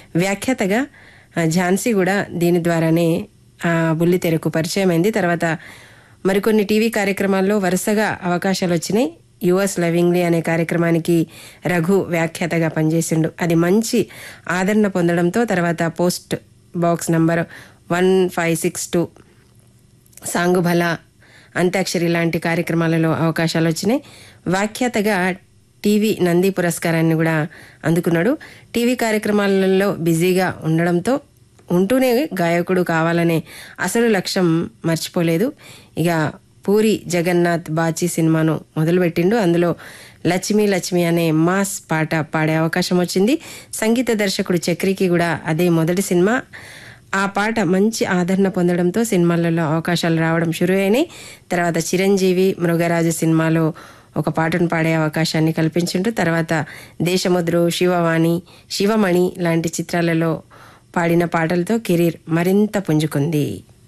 వ్యాఖ్యాతగా ఆ, ఝాన్సీ కూడా దీని ద్వారానే ఆ, బుల్లితెరకు పరిచయం అయింది తర్వాత మరికొన్ని టీవీ కార్యక్రమాల్లో వరుసగా అవకాశాలు వచ్చినాయి యుఎస్ లవింగ్లీ అనే కార్యక్రమానికి రఘు వ్యాఖ్యాతగా పనిచేసిండు అది మంచి ఆదరణ పొందడంతో తర్వాత post box number one five six two సాంగుబల అంత్యాక్షరి లాంటి కార్యక్రమాలలో అవకాశాలు వచ్చినాయి వ్యాఖ్యాతగా టీవీ నంది పురస్కారాన్ని కూడా అందుకున్నాడు టీవీ కార్యక్రమాలలో బిజీగా ఉండడంతో ఉంటూనే గాయకుడు కావాలనే అసలు లక్ష్యం మర్చిపోలేదు ఇక పూరి జగన్నాథ్ బాచి సినిమాను మొదలుపెట్టిండు అందులో లక్ష్మి లక్ష్మి అనే మాస్ పాట పాడే అవకాశం వచ్చింది సంగీత దర్శకుడు చక్రికి కూడా అదే మొదటి సినిమా ఆ పాట మంచి ఆదరణ పొందడంతో సినిమాలలో అవకాశాలు రావడం షురు అయినాయి తర్వాత చిరంజీవి మృగరాజు సినిమాలో ఒక పాటను పాడే అవకాశాన్ని కల్పించిండ్రు తర్వాత దేశముద్రు శివవాణి శివమణి లాంటి చిత్రాలలో పాడిన పాటలతో కెరీర్ మరింత పుంజుకుంది